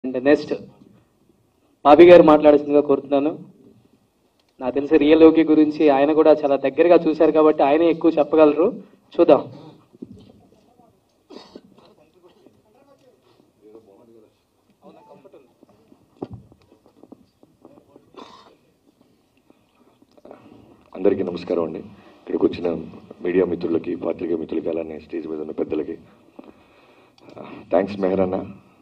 and next Bobby గారు మాట్లాడాల్సిందిగా కోరుతున్నాను నాకు తెలిసి రియల్ యోగి గురించి ఆయన కూడా చాలా దగ్గరగా చూశారు కాబట్టి ఆయనే ఎక్కువ చెప్పగలరు చూద్దాం అందరికీ నమస్కారం అండి ఇక్కడికి వచ్చిన మీడియా మిత్రులకి పాత్రికేయ మిత్రులకి అలానే స్టేజ్ మీద ఉన్న పెద్దలకి థ్యాంక్స్ మెహరన్న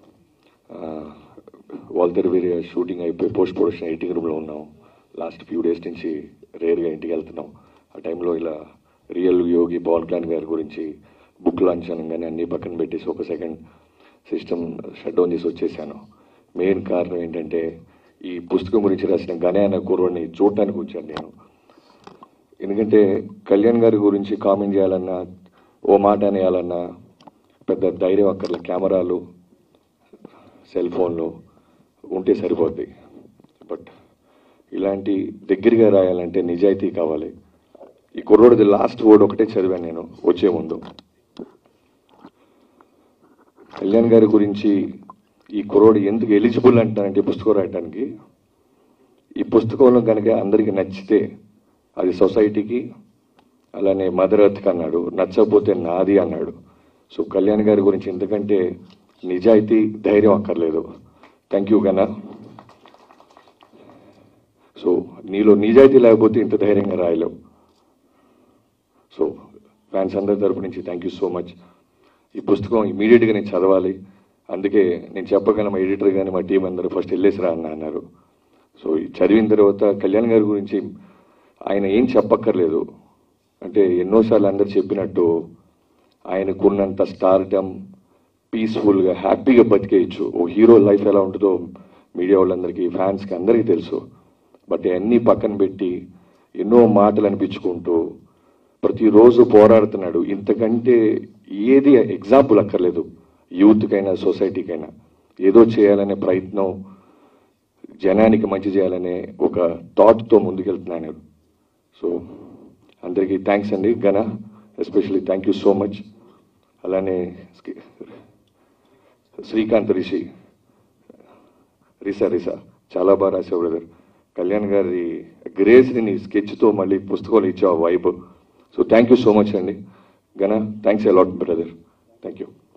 వాల్తర్ వేరే షూటింగ్ అయిపోయి పోస్ట్ ప్రొడక్షన్ ఎడిటింగ్ రూమ్లో ఉన్నాం లాస్ట్ ఫ్యూ డేస్ నుంచి రేర్గా ఇంటికి వెళ్తున్నాం ఆ టైంలో ఇలా రియల్ యోగి పవన్ కళ్యాణ్ గారి గురించి బుక్ లాంచ్ అనగానే అన్ని పక్కన పెట్టేసి ఒక సెకండ్ సిస్టమ్ షట్ డౌన్ చేసి వచ్చేసాను మెయిన్ కారణం ఏంటంటే ఈ పుస్తకం గురించి రాసిన గణాయన కుర్రోని చూడటానికి వచ్చాను నేను ఎందుకంటే కళ్యాణ్ గారి గురించి కామెంట్ చేయాలన్నా ఓ మాట అనేయాలన్నా పెద్ద ధైర్యం అక్కర్ల కెమెరాలు సెల్ ఫోన్లు ఉంటే సరిపోద్ది బట్ ఇలాంటి దగ్గరగా రాయాలంటే నిజాయితీ కావాలి ఈ కుర్రోడిది లాస్ట్ వర్డ్ ఒకటే చదివాను నేను వచ్చే ముందు కళ్యాణ్ గారి గురించి ఈ కుర్రోడు ఎందుకు ఎలిజిబుల్ అంటానంటే ఈ పుస్తకం రాయటానికి ఈ పుస్తకంలో కనుక అందరికీ నచ్చితే అది సొసైటీకి అలానే మదర్ ఎర్త్కి అన్నాడు నచ్చకపోతే నాది అన్నాడు సో కళ్యాణ్ గారి గురించి ఎందుకంటే నిజాయితీ ధైర్యం అక్కర్లేదు థ్యాంక్ యూ కన్నా సో నీలో నిజాయితీ లేకపోతే ఇంత ధైర్యంగా రాయలేవు సో ఫ్యాన్స్ అందరి తరపు నుంచి థ్యాంక్ యూ సో మచ్ ఈ పుస్తకం ఇమీడియట్గా నేను చదవాలి అందుకే నేను చెప్పగానే మా ఎడిటర్ కానీ మా టీం అందరూ ఫస్ట్ వెళ్ళేసి రా అన్న అన్నారు సో ఇది చదివిన తర్వాత కళ్యాణ్ గారి గురించి ఆయన ఏం చెప్పక్కర్లేదు అంటే ఎన్నోసార్లు అందరు చెప్పినట్టు ఆయనకున్నంత స్టార్డమ్ పీస్ఫుల్గా హ్యాపీగా బతికేయచ్చు ఓ హీరో లైఫ్ ఎలా ఉంటుందో మీడియా వాళ్ళందరికీ ఫ్యాన్స్కి అందరికీ తెలుసు బట్ అన్నీ పక్కన పెట్టి ఎన్నో మాటలు అనిపించుకుంటూ ప్రతిరోజు పోరాడుతున్నాడు ఇంతకంటే ఏది ఎగ్జాంపుల్ అక్కర్లేదు యూత్కైనా సొసైటీకైనా ఏదో చేయాలనే ప్రయత్నం జనానికి మంచి చేయాలనే ఒక థాట్తో ముందుకెళ్తున్నాను సో అందరికీ థ్యాంక్స్ అండి Gana especially thank you so much అలానే శ్రీ- శ్రీకాంత్ రిషి రిసా రిసా చాలా బాగా రాసావు బ్రదర్ కళ్యాణ్ గారి గ్రేస్ని నీ స్కెచ్తో మళ్ళీ పుస్తకాలు ఇచ్చావు vibe so thank you so much అండి Gana thanks a lot brother thank you